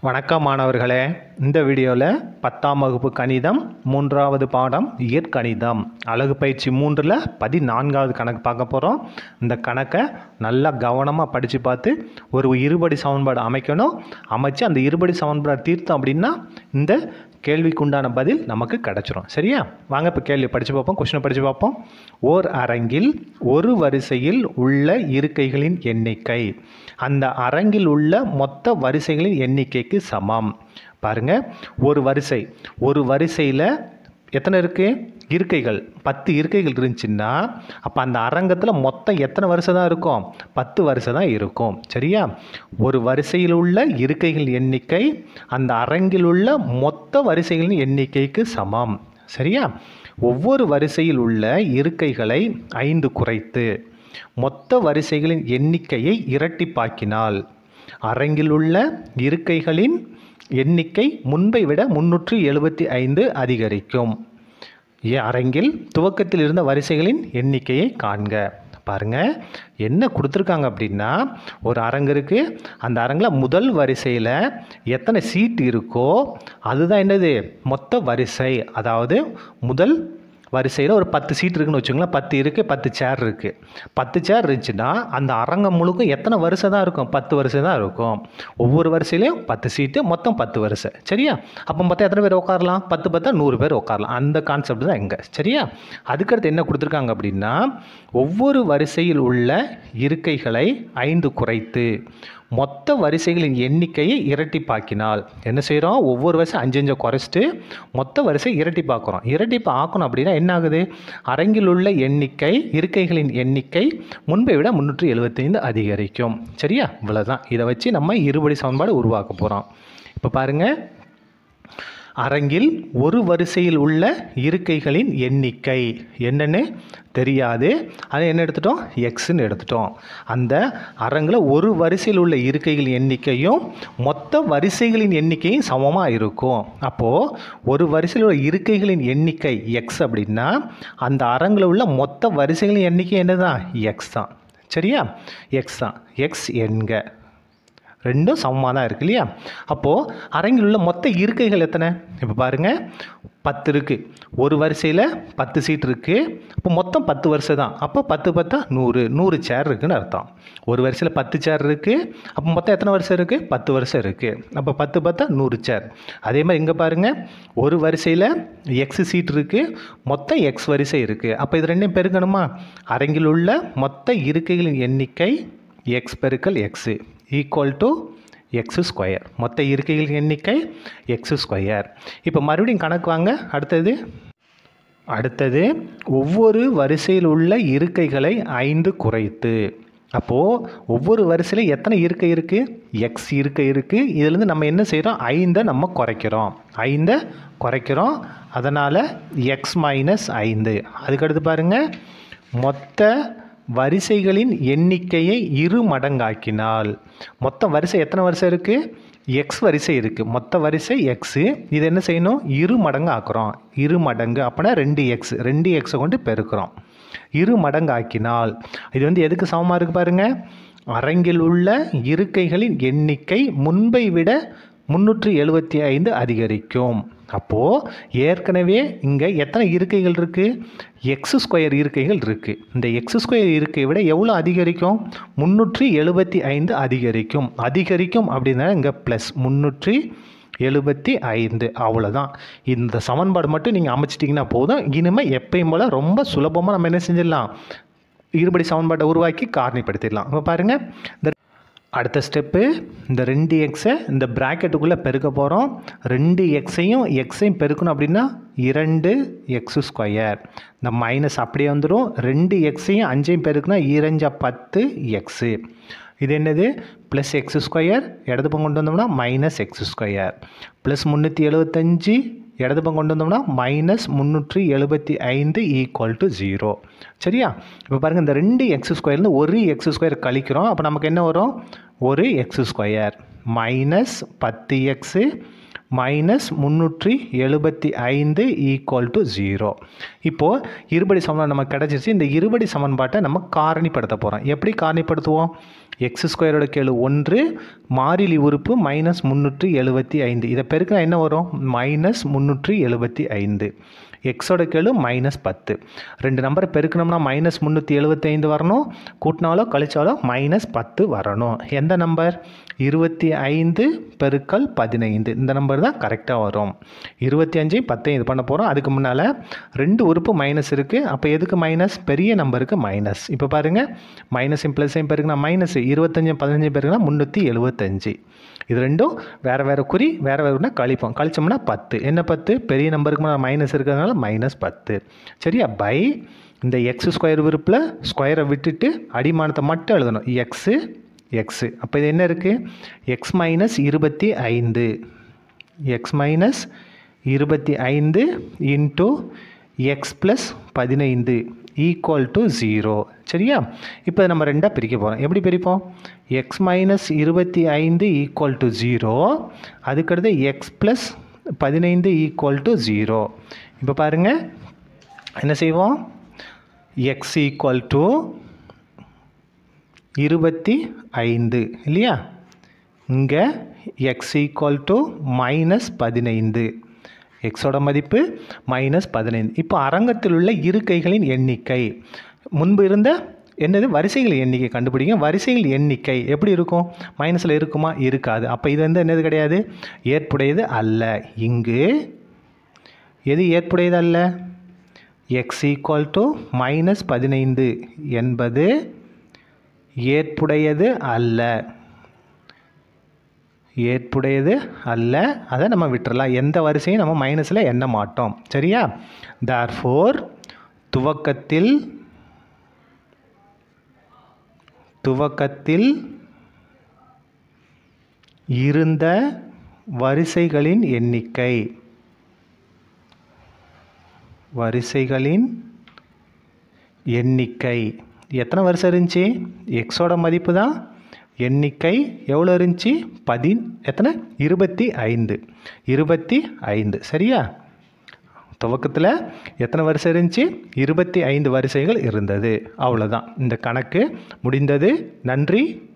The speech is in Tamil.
வணக்கம் மாணவர்களே இந்த வீடியோவில் பத்தாம் வகுப்பு கணிதம் மூன்றாவது பாடம் இயற்கணிதம் அழகு பயிற்சி மூன்றில் பதினான்காவது கணக்கு பார்க்க போகிறோம் இந்த கணக்கை நல்லா கவனமாக படித்து பார்த்து ஒரு இருபடி சமன்பாடு அமைக்கணும் அமைச்சு அந்த இருபடி சமன்பாடு தீர்த்தம் அப்படின்னா இந்த கேள்விக்குண்டான பதில் நமக்கு கிடச்சிரும் சரியா வாங்க இப்போ கேள்வி படித்து பார்ப்போம் கொஷினை படித்து பார்ப்போம் ஓர் அரங்கில் ஒரு வரிசையில் உள்ள இருக்கைகளின் எண்ணிக்கை அந்த அரங்கில் உள்ள மொத்த வரிசைகளின் எண்ணிக்கைக்கு சமம் பாருங்க ஒரு வரிசை ஒரு வரிசையில் எத்தனை இருக்குது இருக்கைகள் பத்து இருக்கைகள் இருந்துச்சுன்னா அப்போ அந்த அரங்கத்தில் மொத்தம் எத்தனை வரிசை தான் இருக்கும் பத்து வரிசை தான் இருக்கும் சரியா ஒரு வரிசையில் உள்ள இருக்கைகள் எண்ணிக்கை அந்த அரங்கில் உள்ள மொத்த வரிசைகளின் எண்ணிக்கைக்கு சமம் சரியா ஒவ்வொரு வரிசையில் உள்ள இருக்கைகளை ஐந்து குறைத்து மொத்த வரிசைகளின் எண்ணிக்கையை இரட்டிப்பாக்கினால் அரங்கில் உள்ள இருக்கைகளின் எண்ணிக்கை முன்பை விட முன்னூற்றி எழுபத்தி ஐந்து அதிகரிக்கும் ஏ அரங்கில் துவக்கத்தில் இருந்த வரிசைகளின் எண்ணிக்கையை காண்க பாருங்க என்ன கொடுத்துருக்காங்க அப்படின்னா ஒரு அரங்கு இருக்குது அந்த அரங்கில் முதல் வரிசையில் எத்தனை சீட் இருக்கோ அதுதான் என்னது மொத்த வரிசை அதாவது முதல் வரிசையில் ஒரு பத்து சீட் இருக்குன்னு வச்சுங்களேன் பத்து இருக்குது பத்து சேர் இருக்குது பத்து சேர் இருந்துச்சுன்னா அந்த அரங்கம் முழுக்க எத்தனை வரிசை தான் இருக்கும் பத்து வரிசை தான் இருக்கும் ஒவ்வொரு வரிசையிலையும் பத்து சீட்டு மொத்தம் பத்து வரிசை சரியா அப்போ மொத்தம் எத்தனை பேர் உட்காரலாம் பத்து பத்தா நூறு பேர் உட்காரலாம் அந்த கான்செப்ட் தான் எங்கே சரியா அதுக்கடுத்து என்ன கொடுத்துருக்காங்க அப்படின்னா ஒவ்வொரு வரிசையில் உள்ள இருக்கைகளை ஐந்து குறைத்து மொத்த வரிசைகளின் எண்ணிக்கையை இரட்டிப்பாக்கினால் என்ன செய்கிறோம் ஒவ்வொரு வரிசை அஞ்சு அஞ்சு குறைச்சிட்டு மொத்த வரிசை இரட்டிப்பாக்குறோம் இரட்டிப்பு ஆக்கணும் அப்படின்னா என்ன ஆகுது அரங்கில் உள்ள எண்ணிக்கை இருக்கைகளின் எண்ணிக்கை முன்பை விட முந்நூற்றி எழுபத்தைந்து அதிகரிக்கும் சரியா இவ்வளோதான் இதை வச்சு நம்ம இருபடி சமன்பாடு உருவாக்க போகிறோம் இப்போ பாருங்கள் அரங்கில் ஒரு வரிசையில் உள்ள இருக்கைகளின் எண்ணிக்கை என்னன்னு தெரியாது அதை என்ன எடுத்துட்டோம் எக்ஸ்ன்னு எடுத்துட்டோம் அந்த அரங்கில் ஒரு வரிசையில் உள்ள இருக்கைகளின் எண்ணிக்கையும் மொத்த வரிசைகளின் எண்ணிக்கையும் சமமாக இருக்கும் அப்போது ஒரு வரிசையில் உள்ள இருக்கைகளின் எண்ணிக்கை எக்ஸ் அப்படின்னா அந்த அரங்கில் உள்ள மொத்த வரிசைகளின் எண்ணிக்கை என்ன தான் எக்ஸ் தான் சரியா எக்ஸ் தான் எக்ஸ் என்க ரெண்டும் சமமாக தான் இருக்கு இல்லையா அப்போது அரங்கில் உள்ள மொத்த இருக்கைகள் எத்தனை இப்போ பாருங்கள் பத்து இருக்குது ஒரு வரிசையில் பத்து சீட் இருக்குது அப்போ மொத்தம் பத்து வரிசை தான் அப்போ பத்து பத்தா நூறு நூறு சேர் இருக்குதுன்னு அர்த்தம் ஒரு வரிசையில் பத்து சேர் இருக்குது அப்போ மொத்தம் எத்தனை வருஷம் இருக்குது பத்து வருஷம் இருக்குது அப்போ பத்து பத்தா நூறு சேர் அதே மாதிரி இங்கே பாருங்கள் ஒரு வரிசையில் எக்ஸ் சீட் இருக்குது மொத்தம் எக்ஸ் வரிசை இருக்குது அப்போ இது ரெண்டையும் பெருக்கணுமா அரங்கில் உள்ள மொத்த இருக்கைகளின் எண்ணிக்கை எக்ஸ் பெருக்கல் x equal to x square மொத்த இருக்கைகளின் எண்ணிக்கை எக்ஸ் ஸ்கொயர் இப்போ மறுபடியும் கணக்கு வாங்க அடுத்தது அடுத்தது ஒவ்வொரு வரிசையில் உள்ள இருக்கைகளை ஐந்து குறைத்து அப்போது ஒவ்வொரு வரிசையில் எத்தனை இருக்கை இருக்குது எக்ஸ் இருக்கை இருக்குது இதுலேருந்து நம்ம என்ன செய்கிறோம் ஐந்தை நம்ம குறைக்கிறோம் ஐந்தை குறைக்கிறோம் அதனால் எக்ஸ் மைனஸ் ஐந்து அதுக்கடுத்து பாருங்கள் மொத்த வரிசைகளின் எண்ணிக்கையை இரு மடங்காக்கினால் மொத்த வரிசை எத்தனை வரிசை இருக்குது எக்ஸ் வரிசை இருக்குது மொத்த வரிசை எக்ஸு இது என்ன செய்யணும் இரு மடங்கு ஆக்குறோம் இரு மடங்கு அப்படின்னா ரெண்டு எக்ஸ் ரெண்டு எக்ஸை கொண்டு பெருக்கிறோம் இரு மடங்கு ஆக்கினால் இது வந்து எதுக்கு சமமாக இருக்குது பாருங்கள் அரங்கில் உள்ள இருக்கைகளின் எண்ணிக்கை முன்பை விட முந்நூற்றி எழுபத்தி ஐந்து அதிகரிக்கும் அப்போது ஏற்கனவே இங்கே எத்தனை இருக்கைகள் இருக்குது எக்ஸ் ஸ்கொயர் இருக்கைகள் இருக்குது இந்த எக்ஸ் ஸ்கொயர் இருக்கை விட எவ்வளோ அதிகரிக்கும் முந்நூற்றி எழுபத்தி ஐந்து அதிகரிக்கும் அதிகரிக்கும் அப்படின்னா இங்கே ப்ளஸ் முந்நூற்றி எழுபத்தி ஐந்து அவ்வளோதான் இந்த சமன்பாடு மட்டும் நீங்கள் அமைச்சிட்டிங்கன்னா போதும் இனிமேல் எப்பயும் போல் ரொம்ப சுலபமாக நம்ம என்ன செஞ்சிடலாம் இருபடி சமன்பாட்டை உருவாக்கி காரணிப்படுத்திடலாம் இப்போ பாருங்கள் இந்த அடுத்த ஸ்டெப்பு இந்த ரெண்டு எக்ஸை இந்த ப்ராக்கெட்டுக்குள்ளே பெருக்க போகிறோம் ரெண்டு எக்ஸையும் எக்ஸையும் பெருக்கணும் அப்படின்னா இரண்டு எக்ஸு ஸ்கொயர் இந்த மைனஸ் அப்படியே வந்துடும் ரெண்டு எக்ஸையும் அஞ்சையும் பெருக்குனா இரஞ்சா பத்து எக்ஸு இது என்னது ப்ளஸ் எக்ஸ் ஸ்கொயர் இடது பக்கம் கொண்டு வந்தோம்னா மைனஸ் எக்ஸ் ஸ்கொயர் ப்ளஸ் முந்நூற்றி எழுபத்தஞ்சி இடது பக்கம் கொண்டு வந்தோம்னா மைனஸ் முந்நூற்றி எழுபத்தி ஐந்து ஈக்குவல் டு ஜீரோ சரியா இப்போ பாருங்கள் இந்த ரெண்டு எக்ஸ் ஸ்கொயர்லேருந்து ஒரு எக்ஸ் ஸ்கொயர் கழிக்கிறோம் அப்போ நமக்கு என்ன வரும் ஒரு எக்ஸ் ஸ்கொயர் மைனஸ் பத்து எக்ஸு மைனஸ் முந்நூற்றி எழுபத்தி ஐந்து ஈக்குவல் டு ஜீரோ இப்போது இருபடி சமன்பாடு நமக்கு கிடச்சிருச்சு இந்த இருபடி சமன்பாட்டை நம்ம காரணிப்படுத்த போகிறோம் எப்படி காரணிப்படுத்துவோம் எக்ஸ் ஸ்கொயரோட கேளு ஒன்று மாறிலி உறுப்பு மைனஸ் முந்நூற்றி எழுபத்தி ஐந்து இதை பெருக்கினா என்ன வரும் மைனஸ் முந்நூற்றி எழுபத்தி ஐந்து எக்ஸோட கெழு மைனஸ் பத்து ரெண்டு நம்பரை பெருக்கணும்னா மைனஸ் முந்நூற்றி எழுபத்தைந்து வரணும் கூட்டினாலோ கழிச்சாலோ மைனஸ் பத்து வரணும் எந்த நம்பர் இருபத்தி ஐந்து பெருக்கல் பதினைந்து இந்த நம்பர் தான் கரெக்டாக வரும் இருபத்தி அஞ்சையும் பத்தையும் இது பண்ண போகிறோம் அதுக்கு முன்னால் ரெண்டு உறுப்பு மைனஸ் இருக்குது அப்போ எதுக்கு மைனஸ் பெரிய நம்பருக்கு மைனஸ் இப்போ பாருங்கள் மைனஸையும் ப்ளஸையும் பெருக்குனா மைனஸ் இருபத்தஞ்சும் பதினஞ்சு பெருக்குனா முந்நூற்றி எழுபத்தஞ்சு இது ரெண்டும் வேறு வேறு குறி வேறு வேறுனா கழிப்போம் கழிச்சோம்னா பத்து என்ன பத்து பெரிய நம்பருக்கு மேலே மைனஸ் இருக்கிறதுனால மைனஸ் பத்து சரியா பை இந்த எக்ஸ் ஸ்கொயர் விருப்பில் ஸ்கொயரை விட்டுட்டு அடிமானத்தை மட்டும் எழுதணும் எக்ஸு எக்ஸு அப்போ இது என்ன இருக்குது எக்ஸ் மைனஸ் இருபத்தி ஐந்து எக்ஸ் மைனஸ் இருபத்தி ஐந்து இன்ட்டு எக்ஸ் ப்ளஸ் பதினைந்து ஈக்குவல் டு ஜீரோ சரியா இப்போ நம்ம ரெண்டாக பிரிக்க போகிறோம் எப்படி பிரிப்போம் எக்ஸ் மைனஸ் இருபத்தி ஐந்து ஈக்குவல் டு ஜீரோ அதுக்கடுத்து எக்ஸ் ப்ளஸ் பதினைந்து ஈக்குவல் டு ஜீரோ இப்போ பாருங்கள் என்ன செய்வோம் எக்ஸ் ஈக்குவல் டு இருபத்தி ஐந்து இல்லையா இங்கே எக்ஸ் ஈக்குவல் டு மைனஸ் பதினைந்து எக்ஸோட மதிப்பு மைனஸ் பதினைந்து இப்போ அரங்கத்தில் உள்ள இருக்கைகளின் எண்ணிக்கை முன்பு இருந்த என்னது வரிசைகள் எண்ணிக்கை கண்டுபிடிங்க வரிசைகள் எண்ணிக்கை எப்படி இருக்கும் மைனஸில் இருக்குமா இருக்காது அப்போ இது வந்து என்னது கிடையாது ஏற்புடையது அல்ல இங்கு எது ஏற்புடையது அல்ல எக்ஸ் ஈக்குவல் டு மைனஸ் பதினைந்து என்பது ஏற்புடையது அல்ல ஏற்புடையது அல்ல அதை நம்ம விட்டுறலாம் எந்த வரிசையும் நம்ம மைனஸில் எண்ண மாட்டோம் சரியா தேர்ஃபோர் துவக்கத்தில் துவக்கத்தில் இருந்த வரிசைகளின் எண்ணிக்கை வரிசைகளின் எண்ணிக்கை எத்தனை வரிசை இருந்துச்சு எக்ஸோட மதிப்பு தான் எண்ணிக்கை எவ்வளோ இருந்துச்சு பதின் எத்தனை இருபத்தி ஐந்து இருபத்தி ஐந்து சரியா துவக்கத்தில் எத்தனை வரிசை இருந்துச்சு இருபத்தி ஐந்து வரிசைகள் இருந்தது அவ்வளோதான் இந்த கணக்கு முடிந்தது நன்றி